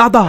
தாதா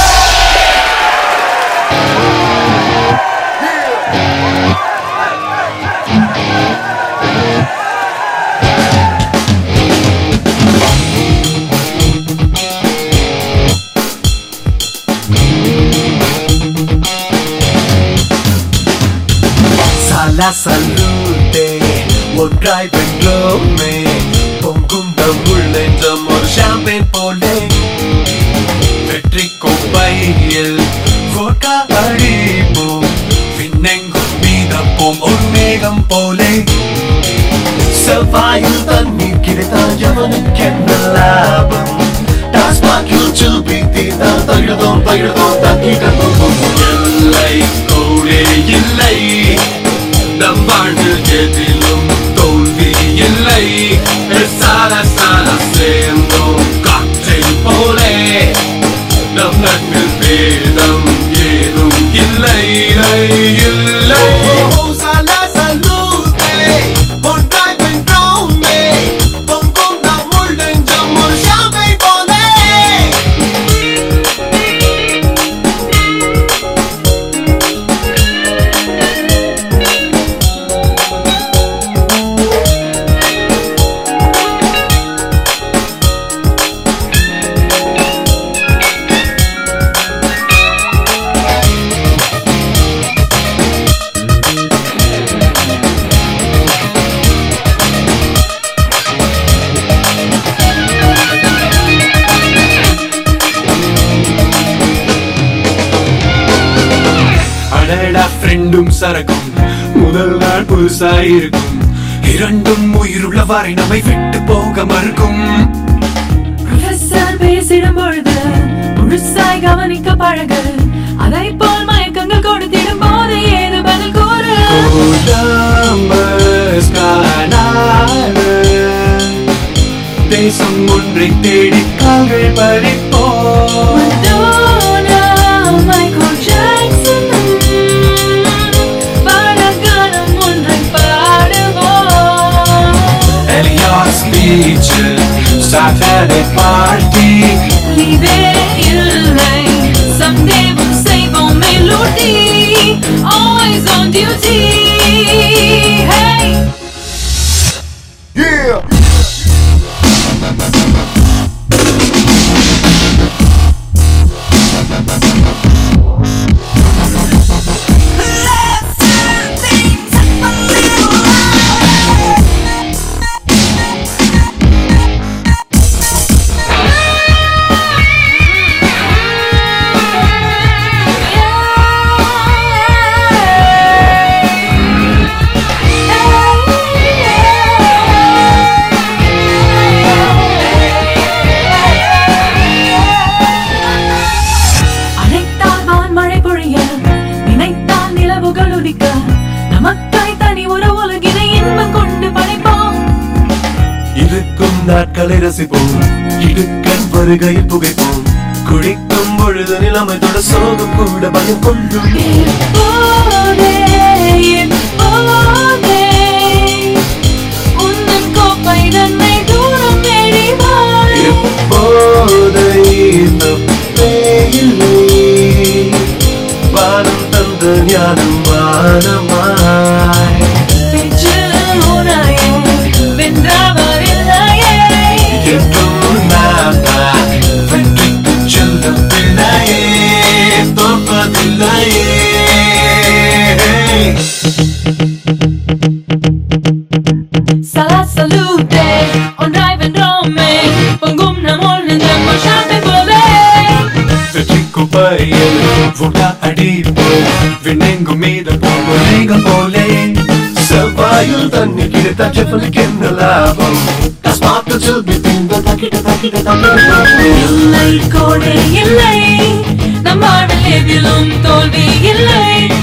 Sala salute ஒன்றாய் வென்றோமே பொங்கும் தமிழ் நெஞ்சம் ஒரு ஷாம்பேன் போலே வெற்றி கொப்பையில் vodka அடிப்போம் விண்ணெங்கும் மீதப்போம் ஒரு மேகம் போலே செவ்வாயில் தண்ணீர் கிடைத்தால் எவனுக்கென்ன லாபம் டாஸ்மாகில் சில்பி தீர்த்தால் தகிழ்தோம் பகிழ்தோம் தங்கிடத்தோம் இல்லை கோடே இல்லை நம் வாழ்வில் எதிலும் தோல்வி இல்லை சால சால சேர்ந்தோம் காற்றில் போலே நம் நட்பில் பேதம் ஏதும் இல்லை இல்லை சாலா salute ஒன்றாய் வென்றோமே பொங்கும் தமிழ் நெஞ்சம் ஒரு ஷாம்பை போலே அடடா ஃப்ரெண்டும் சரக்கும் முதல் நாள் புதுசாயிருக்கும் இரண்டும் உயிருள்ள வரை நம்மை விட்டு போக மறுக்கும் ப்ரொஃபசர் பேசிடும் பொழுது முழுசாய் கவனிக்க பழகு அதை போல் மயக்கங்கள் கொடுத்திடும் போது ஏது பதில் கூறு கொலம்பஸ் காணாத தேசம் ஒன்றை தேடி கால்கள் பறிப்போம் மடோனா, மைக்கேல் ஜாக்சன் பாடகானம் ஒன்றை பாடுவோம் எலியாஸ் பீச்சில் சாட்டர்டே பார்ட்டி லீவே இல்லை someday we'll செய்வோம் melody always on duty hey அனைத்தால் வான்மழை பொழிய நினைத்தால் நிலவுகள் உதிக்க நமக்காய் தனி ஒரு உலகினை இன்பம் கொண்டு படைப்போம் இருக்கும் நாட்களை ரசிப்போம் இடுக்கண் வருகையில் புகைப்போம் குடிக்கும் பொழுது நிலைமை தொட சோகம் கூட பயம் கொள்ளும் இப்போதே, இப்போதே, உந்தன் கோப்பை தன்னை தூரம் எறிவாய். எப்போதை தப்பே இல்லை வானம் தந்த ஞானம் வானமாய் பேச்சில் உனையே வென்றவர் இல்லையே. என்றும் நான் தான் வெற்றிக்கு செல்லும் பிள்ளையே தோற்பதில்லையே Sala salute, ஒன்றாய் வென்றோமே, பொங்கும் நம்மோல் நெஞ்சம் ஒரு சாம்பை போலே. வெற்றி குப்பையில் vodka அடிப்போம் விண்ணெங்கும் மீத போகும் போலே செவ்வாயில் தண்ணி கிடைத்த செப்பலுக்கு என்ன லாபம் டாஸ்மாக் சில்பி தீர்ந்த தக்கிட்ட தக்கிட்ட தக்கிட்ட இல்லை கோடை இல்லை நம் வாழ்வில் எதிலும் தோல்வி இல்லை